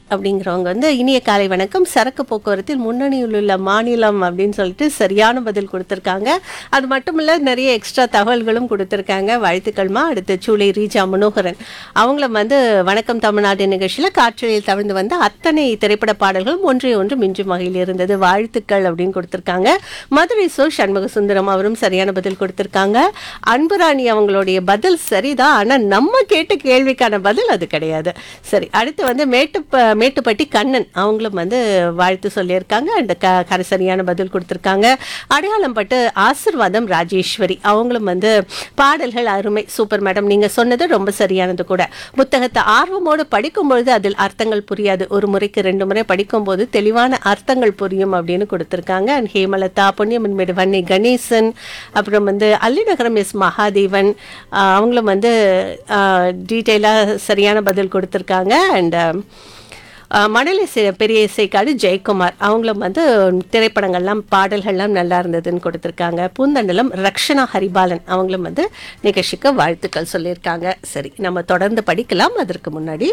அப்படிங்கிறவங்க வந்து இனிய காலை வணக்கம் சரக்கு போக்குவரத்தில் முன்னணியில் உள்ள மாநிலம் அப்படின்னு சொல்லிட்டு சரியான பதில் கொடுத்துருக்காங்க அது மட்டும் இல்ல நிறைய எக்ஸ்ட்ரா தகவல்களும் கொடுத்துருக்காங்க வாழ்த்துக்கள்மா அடுத்து சூளை ரீஜா மனோகரன் அவங்களும் வந்து வணக்கம் தமிழ்நாடு நிகழ்ச்சியில் காற்றலில் தவிர்ந்து வந்த அத்தனை திரைப்பட பாடல்களும் ஒன்றை ஒன்று மிஞ்சும் வகையில் இருந்தது வாழ்த்துக்கள் அப்படின்னு கொடுத்துருக்காங்க மதுரை சோ சண்முக சுந்தரம் அவரும் சரியான பதில் கொடுத்துருக்காங்க அன்புராணி அவங்களுடைய பதில் சரிதான் ஆனா நம்ம கேட்ட கேள்விக்கான பதில் அது கிடையாது சரி அடுத்து வந்து மேட்டுப்ப மேட்டுப்பட்டி கண்ணன் அவங்களும் வந்து வாழ்த்து சொல்லியிருக்காங்க அந்த க கர சரியான பதில் கொடுத்துருக்காங்க அடையாளம் பட்டு ஆசிர்வாதம் ராஜேஸ்வரி அவங்களும் வந்து பாடல்கள் அருமை சூப்பர் மேடம் நீங்க சொன்னது ரொம்ப சரியானது கூட புத்தகத்தை ஆர்வமோடு படிக்கும் பொழுது அதில் அர்த்தங்கள் புரியாது ஒரு முறைக்கு ரெண்டு முறை படிக்கும்போது தெளிவான அர்த்தங்கள் புரியும் அப்படின்னு கொடுத்துருக்காங்க அண்ட் ஹேமலதா பொன்னியம்மன்மேடு வன்னி கணேசன் அப்புறம் வந்து அல்லிநகரம் எஸ் மகாதேவன் ஆஹ் அவங்களும் வந்து டீட்டெயிலாக சரியான பதில் கொடுத்துருக்காங்க அண்ட் மணலி இசை- பெரிய இசைக்காடு ஜெயக்குமார் அவங்களும் வந்து திரைப்படங்கள்லாம் பாடல்கள்லாம் நல்லா இருந்ததுன்னு கொடுத்துருக்காங்க பூந்தண்டலம் ரக்ஷனா ஹரிபாலன் அவங்களும் வந்து நிகழ்ச்சிக்கு வாழ்த்துக்கள் சொல்லியிருக்காங்க சரி நம்ம தொடர்ந்து படிக்கலாம் அதற்கு முன்னாடி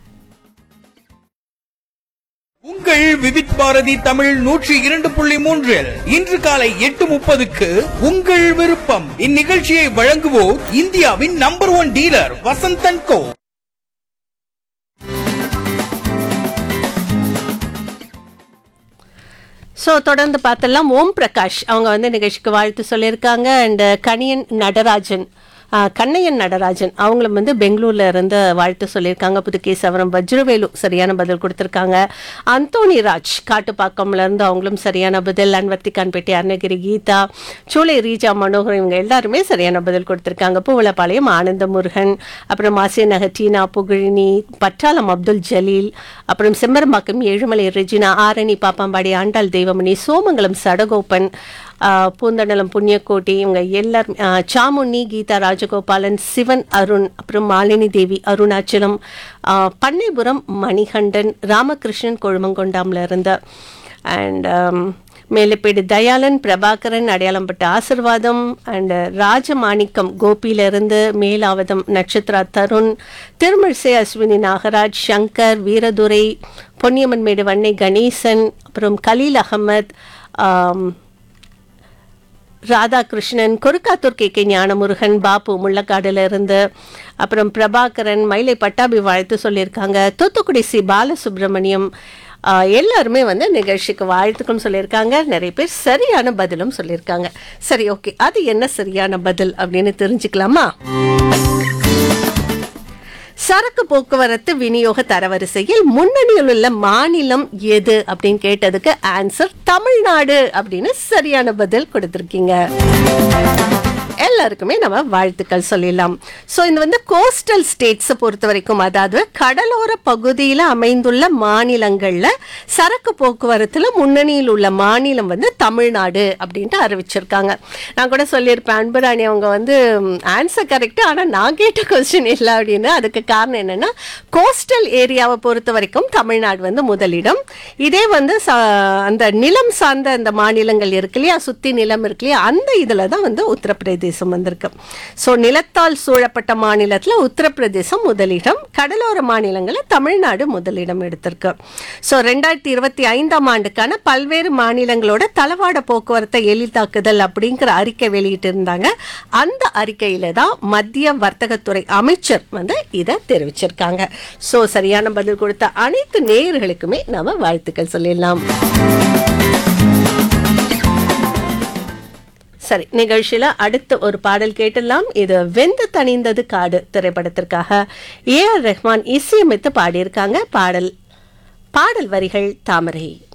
உங்கள் விவித் பாரதி தமிழ் நூற்றி இரண்டு புள்ளி மூன்றில் இன்று காலை எட்டு முப்பதுக்கு உங்கள் விருப்பம் இந்நிகழ்ச்சியை வழங்குவோர் இந்தியாவின் number one dealer Vasanthan co so தொடர்ந்து பார்த்தலாம் ஓம் பிரகாஷ் அவங்க வந்து நிகழ்ச்சிக்கு வாழ்த்து சொல்லியிருக்காங்க அண்ட் கணியன் நடராஜன் ஆ, கண்ணையன் நடராஜன் அவங்களும் வந்து பெங்களூர்ல இருந்து வாழ்த்து சொல்லியிருக்காங்க புதுகேசவரம் வஜ்ரவேலு சரியான பதில் கொடுத்துருக்காங்க அந்தோணி ராஜ் காட்டுப்பாக்கம்ல இருந்து அவங்களும் சரியான பதில் அன்வர்த்திகான்பேட்டை அருணகிரி கீதா சூளை ரீஜா மனோகர் இவங்க எல்லாருமே சரியான பதில் கொடுத்துருக்காங்க பூவலப்பாளையம் ஆனந்த முருகன் அப்புறம் ஆசிய நகர் டீனா புகழினி பட்டாளம் அப்துல் ஜலீல் அப்புறம் செம்மரம்பாக்கம் ஏழுமலை ரெஜினா ஆரணி பாப்பாம்பாடி ஆண்டாள் தெய்வமணி சோமங்கலம் சடகோப்பன் ஆஹ் பூந்தண்டலம் புண்ணியக்கோட்டி இவங்க எல்லாரும் ஆஹ் சாமுண்ணி கீதா ராஜகோபாலன் சிவன் அருண் அப்புறம் மாலினி தேவி அருணாச்சலம் ஆஹ் பண்ணைபுரம் மணிகண்டன் ராமகிருஷ்ணன் கொழுமங்கொண்டாம்ல இருந்த அண்ட் மேலப்பேடு தயாளன் பிரபாகரன் அடையாளம்பட்ட ஆசிர்வாதம் அண்ட் ராஜமாணிக்கம் கோபியிலிருந்து மேலாவதம் நட்சத்திரா தருண் திருமிழிசை அஸ்வினி நாகராஜ் சங்கர் வீரதுரை பொன்னியம்மன்மேடு வன்னை கணேசன் அப்புறம் கலீல் அகமத் ஆம், ராதாகிருஷ்ணன் கொருக்காத்தூர் கே கே ஞானமுருகன் பாப்பு முள்ளக்காடுல இருந்து அப்புறம் பிரபாகரன் மயிலை பட்டாபி வாழ்த்து சொல்லியிருக்காங்க தூத்துக்குடி சி பாலசுப்ரமணியம் ஆஹ், எல்லாருமே வந்து நிகழ்ச்சிக்கு வாழ்த்துக்கும் சொல்லியிருக்காங்க நிறைய பேர் சரியான பதிலும் சொல்லியிருக்காங்க சரி ஓகே அது என்ன சரியான பதில் அப்படின்னு தெரிஞ்சுக்கலாமா சரக்கு போக்குவரத்து விநியோக தரவரிசையில் முன்னணியில் உள்ள மாநிலம் எது அப்படின்னு கேட்டதுக்கு ஆன்சர் தமிழ்நாடு அப்படின்னு சரியான பதில் கொடுத்திருக்கீங்க எல்லாருக்குமே நம்ம வாழ்த்துக்கள் சொல்லிடலாம் ஸோ இது வந்து கோஸ்டல் ஸ்டேட்ஸை பொறுத்த வரைக்கும் அதாவது கடலோர பகுதியில் அமைந்துள்ள மாநிலங்களில் சரக்கு போக்குவரத்தில் முன்னணியில் உள்ள மாநிலம் வந்து தமிழ்நாடு அப்படின்ட்டு அறிவிச்சிருக்காங்க நான் கூட சொல்லியிருப்பேன் அன்புராணி அவங்க வந்து ஆன்சர் கரெக்டு ஆனால் நான் கேட்ட கொஸ்டின் இல்லை அப்படின்னு அதுக்கு காரணம் என்னன்னா கோஸ்டல் ஏரியாவை பொறுத்த வரைக்கும் தமிழ்நாடு வந்து முதலிடம் இதே வந்து ச- அந்த நிலம் சார்ந்த அந்த மாநிலங்கள் இருக்கு இல்லையா சுத்தி நிலம் இருக்கு இல்லையா அந்த இதில் தான் வந்து உத்தரப்பிரதேசம் வந்திருக்கு ஸோ நிலத்தால் சூழப்பட்ட மாநிலத்தில் உத்தரப்பிரதேசம் முதலிடம் கடலோர மாநிலங்களில் தமிழ்நாடு முதலிடம் எடுத்திருக்கு ஸோ ரெண்டாயிரத்தி இருபத்தி ஐந்தாம் ஆண்டுக்கான பல்வேறு மாநிலங்களோட தளவாட போக்குவரத்தை எளிதாக்குதல் அப்படிங்கிற அறிக்கை வெளியிட்டு இருந்தாங்க அந்த அறிக்கையில தான் மத்திய வர்த்தகத்துறை அமைச்சர் வந்து இதை தெரிவிச்சிருக்காங்க ஸோ சரியான பதில் கொடுத்த அனைத்து நேயர்களுக்குமே நாம வாழ்த்துக்கள் சொல்லிடலாம் சரி நிகழ்ச்சியில அடுத்த ஒரு பாடல் கேட்டலாம் இது வெந்து தணிந்தது காடு திரைப்படத்திற்காக ஏ ஆர் ரஹ்மான் இசையமைத்து பாடியிருக்காங்க பாடல் பாடல் வரிகள் தாமரை